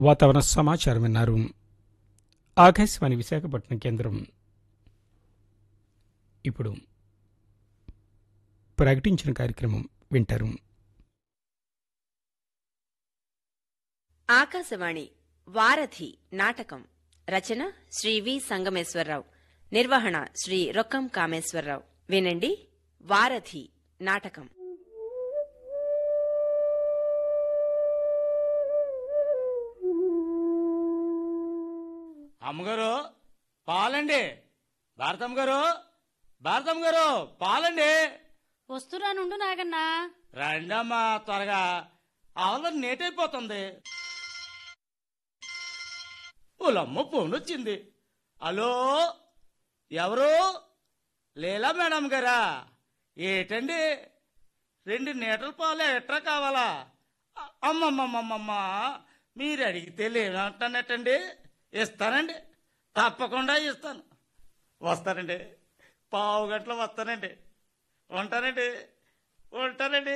వాతావరణ సమాచారం విన్నారు ఆకాశవాణి విశాఖపట్నం కేంద్రం ఇప్పుడు ప్రకటించిన కార్యక్రమం వింటారు ఆకాశవాణి వారధి నాటకం రచన శ్రీ వి సంగమేశ్వరరావు నిర్వహణ శ్రీ రొక్కం కామేశ్వరరావు వినండి వారధి నాటకం అమ్మగారు పాలండి భారతమ్మ గారు భారతమ్మ గారు పాలండి వస్తురానుండు నాగన్నా రండమ్మా త్వరగా ఆవుల నేటైపోతుంది ఓలమ్మ ఫోన్ వచ్చింది హలో ఎవరు లేలా మేడం గారా ఏటండి రెండు నీటల పాలు ఎట్రా కావాలా అ- అమ్మమ్మమ్మమ్మమ్మ మీరు అడిగితే లేనంటానటండి ఇస్తానండి తప్పకుండా ఇస్తాను వస్తానండి పావు గంటలో వస్తానండి ఉంటానండి ఉంటానండి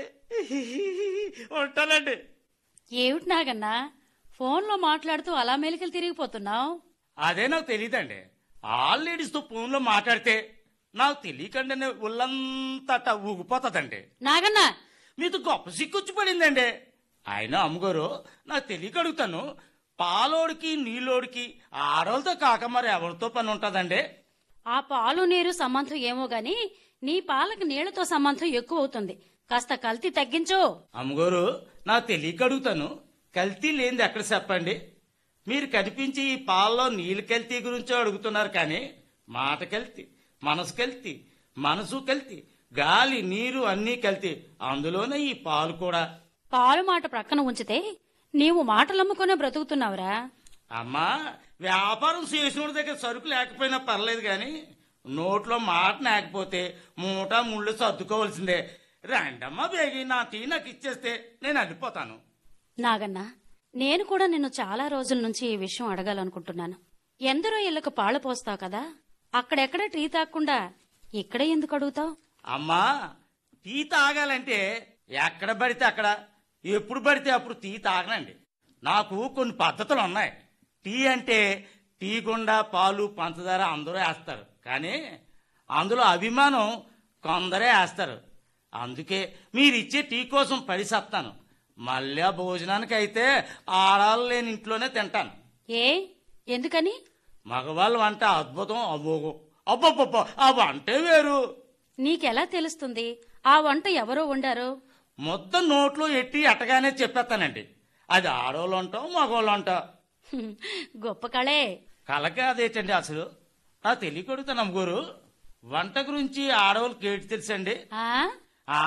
ఉంటానండి ఏమిటి నాగన్నా ఫోన్లో మాట్లాడుతూ అలా మెలికలు తిరిగిపోతున్నావు అదే నాకు తెలియదండి ఆల్ లేడీస్తో ఫోన్లో మాట్లాడితే నాకు తెలియకండి ఒళ్ళంతట ఊగిపోతుందండి నాగన్నా మీతో గొప్ప సిక్కొచ్చి పడిందండి ఆయన అమ్మగారు నాకు తెలియక అడుగుతాను పాలోడికి నీళ్ళోడికి ఆడవాళ్ళతో కాక మరి ఎవరితో పని ఉంటుందండి ఆ పాలు నీరు సంబంధం ఏమో గాని నీ పాలకు నీళ్లతో సంబంధం ఎక్కువ అవుతుంది కాస్త కల్తీ తగ్గించు అమ్మగారు నాకు తెలియక అడుగుతాను కల్తీ లేనిది ఎక్కడ చెప్పండి మీరు కనిపించి ఈ పాలలో నీళ్ళు కల్తీ గురించో అడుగుతున్నారు కానీ మాట కల్తీ మనసు కల్తీ మనసు కల్తీ గాలి నీరు అన్నీ కల్తీ అందులోనే ఈ పాలు కూడా పాలు మాట ప్రక్కన ఉంచితే నీవు మాటలమ్ముకునే బ్రతుకుతున్నావురా అమ్మా వ్యాపారం చేసిన దగ్గర సరుకు లేకపోయినా పర్లేదు కానీ నోట్లో మాట లేకపోతే మూట ముళ్ళు సర్దుకోవాల్సిందే రండమ్మా బేగి నా టీ నాకు ఇచ్చేస్తే నేను అడిపోతాను నాగన్నా నేను కూడా నిన్ను చాలా రోజుల నుంచి ఈ విషయం అడగాలనుకుంటున్నాను ఎందరో ఇళ్లకు పాలు పోస్తావు కదా అక్కడెక్కడ టీ తాగకుండా ఇక్కడే ఎందుకు అడుగుతావు అమ్మా టీ తాగాలంటే ఎక్కడ పడితే అక్కడ ఎప్పుడు పడితే అప్పుడు టీ తాగనండి నాకు కొన్ని పద్ధతులు ఉన్నాయి టీ అంటే టీ గుండా పాలు పంచదార అందరూ వేస్తారు కానీ అందులో అభిమానం కొందరే వేస్తారు అందుకే మీరు ఇచ్చే టీ కోసం పడి సత్తాను మళ్ళీ ఆ భోజనానికి అయితే ఆడాలు లేని ఇంట్లోనే తింటాను ఏ ఎందుకని మగవాళ్ళ వంట అద్భుతం అమోఘం అబ్బబ్బబ్బ ఆ వంటే వేరు నీకెలా తెలుస్తుంది ఆ వంట ఎవరో వండారు మొత్తం నోట్లో ఎట్టి అట్టగానే చెప్పేస్తానండి అది ఆడవాళ్ళు అంటాం మగవాళ్ళు అంటాం హ్మ్, గొప్ప కళే కలక అదేటండి అసలు నా తెలియకొడుతాను అమ్మగారు వంట గురించి ఆడవాళ్ళకి ఏంటి తెలుసండి ఆ ఆ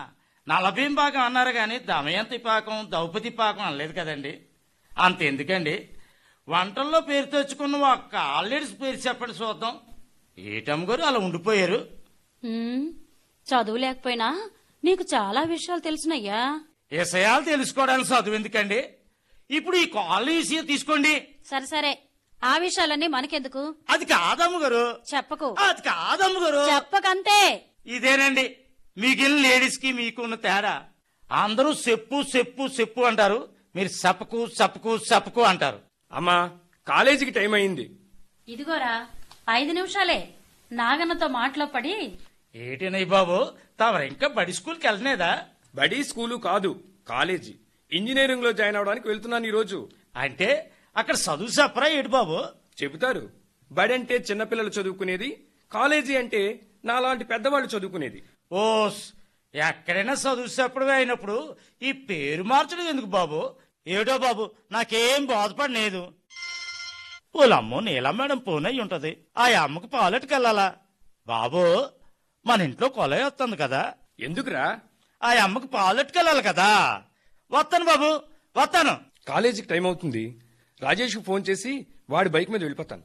నలభీం పాకం అన్నారు కానీ దమయంతి పాకం ద్రౌపది పాకం అనలేదు కదండి అంత ఎందుకండి వంటల్లో పేరు తెచ్చుకున్న ఒక్క ఆల్రెడీస్ పేరు చెప్పండి చూద్దాం ఏటమ్మగారు అలా ఉండిపోయారు హ్మ్, చదువు లేకపోయినా నీకు చాలా విషయాలు తెలుసునయ్యా విషయాలు తెలుసుకోవడానికి చదువు ఎందుకండి ఇప్పుడు ఈ కాలనీ విషయం తీసుకోండి సరే సరే ఆ విషయాలన్నీ మనకెందుకు అది కాదమ్మ గారు చెప్పకు అది కాదమ్మ గారు చెప్పకంతే ఇదేనండి మిగిలిన లేడీస్ కి మీకున్న తేడా అందరూ చెప్పు చెప్పు చెప్పు అంటారు మీరు సపకు సపకు సపకు అంటారు అమ్మా కాలేజీకి టైం అయింది ఇదిగోరా ఐదు నిమిషాలే నాగన్నతో మాటలో పడి ఏటినయ్య బాబు తమరు ఇంకా బడి స్కూల్కి వెళ్ళనేదా బడి స్కూలు కాదు కాలేజీ ఇంజనీరింగ్ లో జాయిన్ అవడానికి వెళ్తున్నాను ఈ రోజు అంటే అక్కడ చదువు చెప్పరా ఏటి బాబు చెబుతారు బడి అంటే చిన్నపిల్లలు చదువుకునేది కాలేజీ అంటే నాలాంటి పెద్దవాళ్ళు చదువుకునేది ఓస్ ఎక్కడైనా చదువు చెప్పడం అయినప్పుడు ఈ పేరు మార్చడం ఎందుకు బాబు ఏటో బాబు నాకేం బాధపడలేదు వాళ్ళమ్మో నీలం మేడం పోనై ఉంటది ఆ అమ్మకు పాలెట్టుకెళ్ళాలా బాబు మన ఇంట్లో కొలై వస్తుంది కదా ఎందుకురా ఆ అమ్మకు పాలెట్టుకెళ్ళాలి కదా వస్తాను బాబు వస్తాను కాలేజీకి టైం అవుతుంది రాజేష్ ఫోన్ చేసి వాడి బైక్ మీద వెళ్ళిపోతాను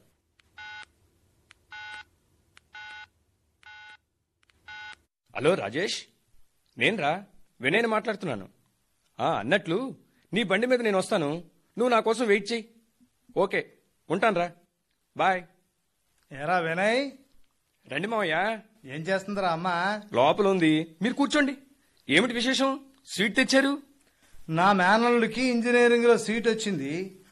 హలో రాజేష్ నేనురా వినయని మాట్లాడుతున్నాను ఆ అన్నట్లు నీ బండి మీద నేను వస్తాను నువ్వు నా కోసం వెయిట్ చెయ్యి ఓకే ఉంటానురా బాయ్ ఏరా వినయ్ రండి మావయ్య ఏం చేస్తుందిరా అమ్మ లోపల ఉంది మీరు కూర్చోండి ఏమిటి విశేషం స్వీట్ తెచ్చారు నా మేనల్లుడికి ఇంజనీరింగ్ లో సీట్ వచ్చింది